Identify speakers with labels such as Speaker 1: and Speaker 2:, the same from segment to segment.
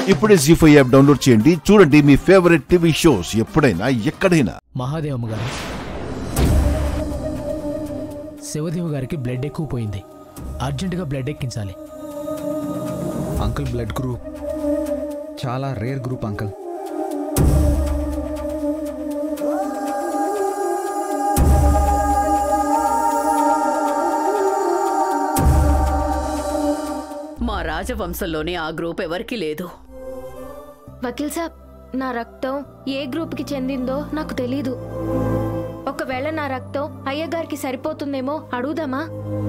Speaker 1: ఇప్పుడే G five app download చేయండి చూడండి మీ ఫేవరెట్ టీవీ షోస్ ఎప్పుడైనా ఎక్కడైనా
Speaker 2: మహాదేవమ్మ గారు శివదేవ్ గారికి బ్లడ్ ఎక్కువ పోయింది అర్జెంటుగా బ్లడ్ ఎక్కించాలి
Speaker 3: అంకుల్ బ్లడ్ గ్రూప్ చాలా రేర్ గ్రూప్ అంకుల్
Speaker 4: మా రాజవంశంలోనే ఆ గ్రూప్ ఎవరికీ లేదు
Speaker 5: వకీల్ సాబ్ నా రక్తం ఏ గ్రూప్కి చెందిందో నాకు తెలీదు ఒకవేళ నా రక్తం అయ్యగారికి సరిపోతుందేమో అడుగుదామా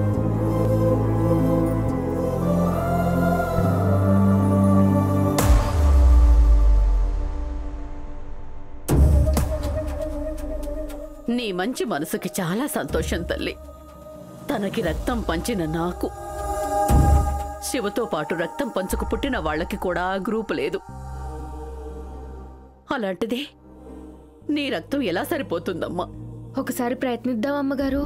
Speaker 4: నీ మంచి మనసుకి చాలా సంతోషం తల్లి తనకి రక్తం పంచిన నాకు శివతో పాటు రక్తం పంచుకు పుట్టిన వాళ్ళకి కూడా ఆ గ్రూప్ లేదు అలాంటిది నీ రక్తం ఎలా సరిపోతుందమ్మా
Speaker 5: ఒకసారి ప్రయత్నిద్దాం అమ్మగారు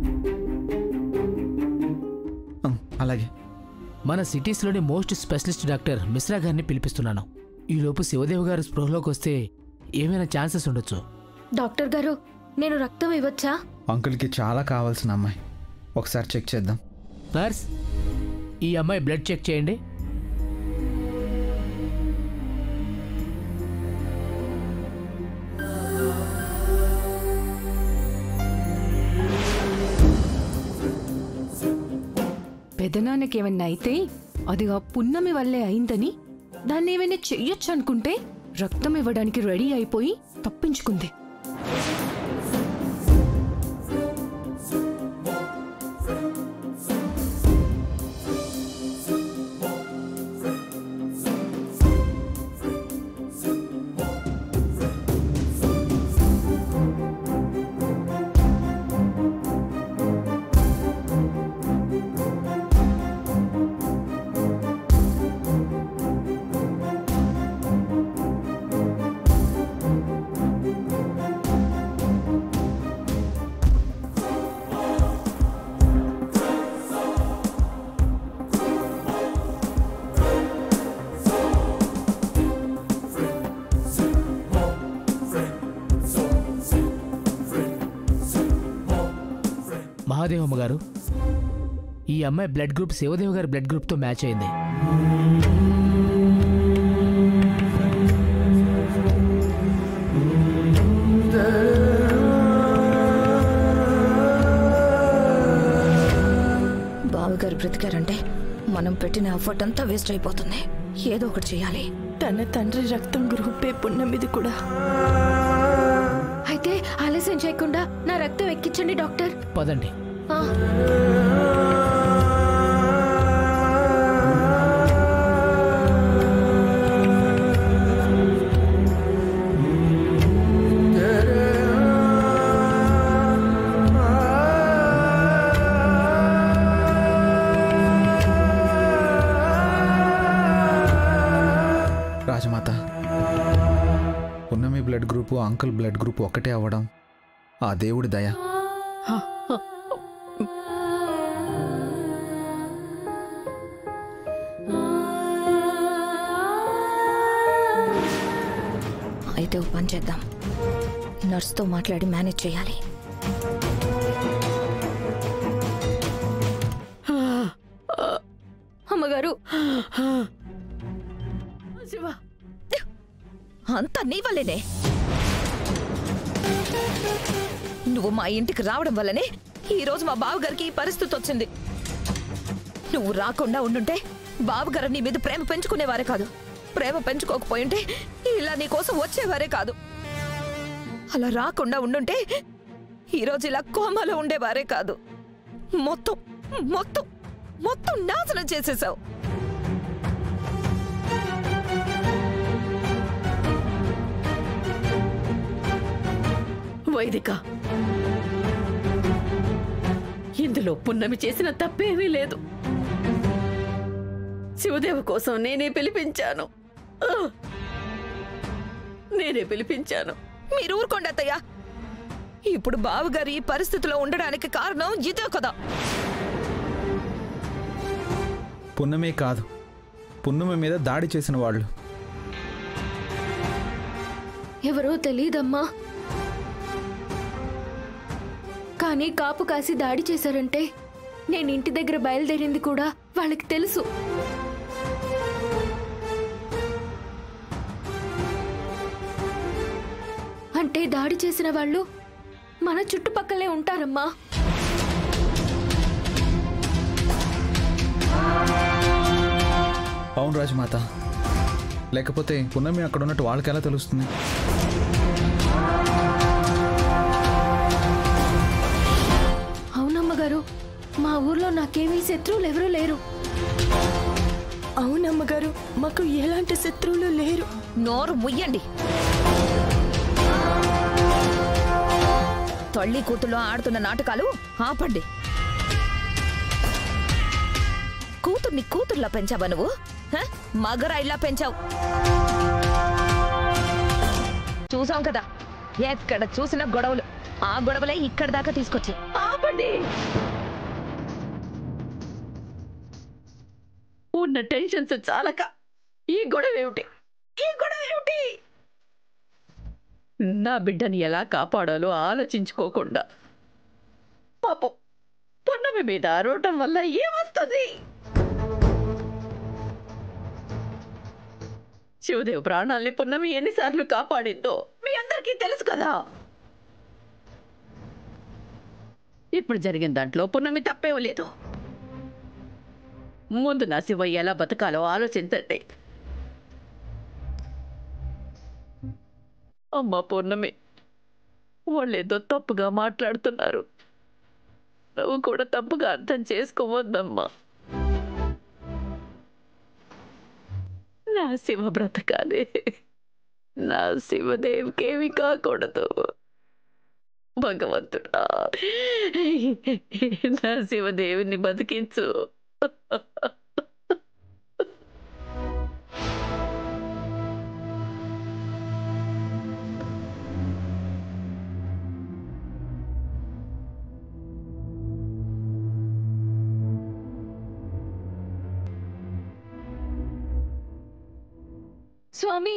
Speaker 3: ఉం, అలాగే
Speaker 2: మన సిటీస్లోని మోస్ట్ స్పెషలిస్ట్ డాక్టర్ మిశ్రా గారిని పిలిపిస్తున్నాను ఈలోపు శివదేవ్ గారు స్పృహలోకి వస్తే ఏమైనా ఛాన్సెస్ ఉండొచ్చు
Speaker 5: డాక్టర్ గారు నేను రక్తం ఇవ్వచ్చా
Speaker 3: అంకుల్కి చాలా కావాల్సిన అమ్మాయి ఒకసారి చెక్ చేద్దాం
Speaker 2: నర్స్ ఈ అమ్మాయి బ్లడ్ చెక్ చేయండి
Speaker 6: పెదనాన్నకి ఏమన్నా అయితే అది ఆ పున్నమి వల్లే అయిందని దాన్ని ఏమైనా చెయ్యొచ్చు అనుకుంటే రక్తం ఇవ్వడానికి రెడీ అయిపోయి తప్పించుకుంది
Speaker 2: మహాదేవమ్మ గారు ఈ అమ్మాయి బ్లడ్ గ్రూప్ శివదేవ్ గారి బ్లడ్ గ్రూప్తో మ్యాచ్ అయింది
Speaker 7: బావగారు బ్రతికారంటే మనం పెట్టిన ఎఫర్ట్ అంతా వేస్ట్ అయిపోతుంది ఏదో ఒకటి చేయాలి
Speaker 6: తన తండ్రి రక్తం గ్రూపే పున్నమిది కూడా
Speaker 5: అయితే ఆలస్యం చేయకుండా నా రక్తం ఎక్కించండి డాక్టర్
Speaker 2: పదండి
Speaker 5: ఆ,
Speaker 3: రాజమాత ఉన్నమి blood group uncle blood group ఒకటే అవ్వడం ఆ దేవుడి దయ
Speaker 7: అయితే ఓ పని చేద్దాం నర్స్తో మాట్లాడి మేనేజ్ చేయాలి
Speaker 5: అమ్మగారు
Speaker 4: శివ
Speaker 7: అంతా నీ వల్లేనే నువ్వు మా ఇంటికి రావడం వల్లనే ఈ రోజు మా బావగారికి ఈ పరిస్థితి వచ్చింది నువ్వు రాకుండా ఉండుంటే బావగారు నీ మీద ప్రేమ పెంచుకునేవారే కాదు ప్రేమ పెంచుకోకపోయింటే ఇలా నీ కోసం వచ్చేవారే కాదు అలా రాకుండా ఉండుంటే ఈరోజు ఇలా కోమాలో ఉండేవారే కాదు మొత్తం మొత్తం మొత్తం నాశనం చేసేసావు
Speaker 4: వైదిక ఇందులో పున్నమి చేసిన తప్పేమీ లేదు శివదేవ కోసం నేనే పిలిపించాను ఆ! నేనే పిలిపించాను
Speaker 7: మీరు ఊరుకోండి అత్తయ్య ఇప్పుడు బావగారు ఈ పరిస్థితిలో ఉండడానికి కారణం ఇదే కదా
Speaker 3: పున్నమే కాదు పున్నమి మీద దాడి చేసిన వాళ్ళు
Speaker 5: ఎవరో తెలియదమ్మా కానీ కాపు కాసి దాడి చేశారంటే నేను ఇంటి దగ్గర బయలుదేరింది కూడా వాళ్ళకి తెలుసు అంటే దాడి చేసిన వాళ్ళు మన చుట్టుపక్కలే ఉంటారమ్మా
Speaker 3: అవును రాజమాత లేకపోతే పున్నమి అక్కడ ఉన్నట్టు వాళ్ళకి ఎలా తెలుస్తుంది
Speaker 5: అవునమ్మగారు మా ఊర్లో నాకేమీ శత్రువులు ఎవరూ లేరు
Speaker 8: అవునమ్మగారు మాకు ఎలాంటి శత్రువులు లేరు
Speaker 7: నోరు ముయ్యండి తల్లి కూతుళ్ళు ఆడుతున్న నాటకాలు ఆపండి కూతుర్ని కూతుర్లా పెంచావా నువ్వు హ? మగరాయిలా పెంచావు చూసాం కదా ఎక్కడ చూసిన గొడవలు ఆ గొడవలే ఇక్కడ దాకా తీసుకొచ్చాయి
Speaker 4: ఆపండి ఉన్న టెన్షన్స్ చాలక ఈ గొడవ ఏమిటి ఈ గొడవ ఏమిటి నా బిడ్డని ఎలా కాపాడాలో ఆలోచించుకోకుండా పాపం పున్నమి మీద అరవటం వల్ల ఏమొస్తుంది శివదేవ్ ప్రాణాల్ని పున్నమి ఎన్నిసార్లు కాపాడిందో మీ అందరికీ తెలుసు కదా ఇప్పుడు జరిగిన దాంట్లో పున్నమి తప్పేం లేదు ముందు నా శివ ఎలా బతకాలో ఆలోచించండి అమ్మ పూర్ణమి వాళ్ళేదో తప్పుగా మాట్లాడుతున్నారు నువ్వు కూడా తప్పుగా అర్థం చేసుకోవద్దమ్మా నా శివ బ్రతకాలి నా శివదేవికేమి కాకూడదు భగవంతుడా నా శివదేవిని బతికించు
Speaker 5: స్వామి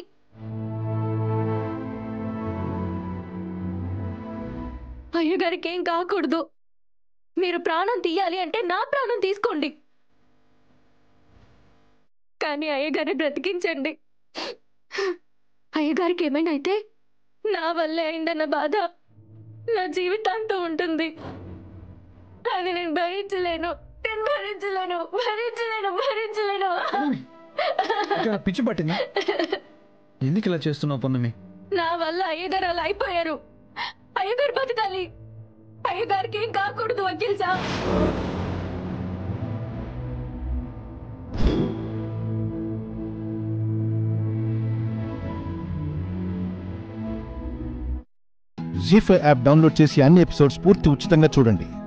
Speaker 5: అయ్యగారికి ఏం కాకూడదు మీరు ప్రాణం తీయాలి అంటే నా ప్రాణం తీసుకోండి కానీ అయ్యగారిని బ్రతికించండి అయ్యగారికి ఏమైనా అయితే నా వల్లే అయిందన్న బాధ నా జీవితాంతం ఉంటుంది అది నేను భరించలేను నేను భరించలేను భరించలేను భరించలేను
Speaker 3: ఇంకా పిచ్చి పట్టిందా ఎందుకు ఇలా చేస్తున్నావు పున్నమి
Speaker 5: నా వల్ల అయ్యగారు అలా అయిపోయారు అయ్యగారు బతకాలి అయ్యగారికి ఏం కాకూడదు Vakeel Saab
Speaker 1: Zee five app download చేసి అన్ని ఎపిసోడ్స్ పూర్తి ఉచితంగా చూడండి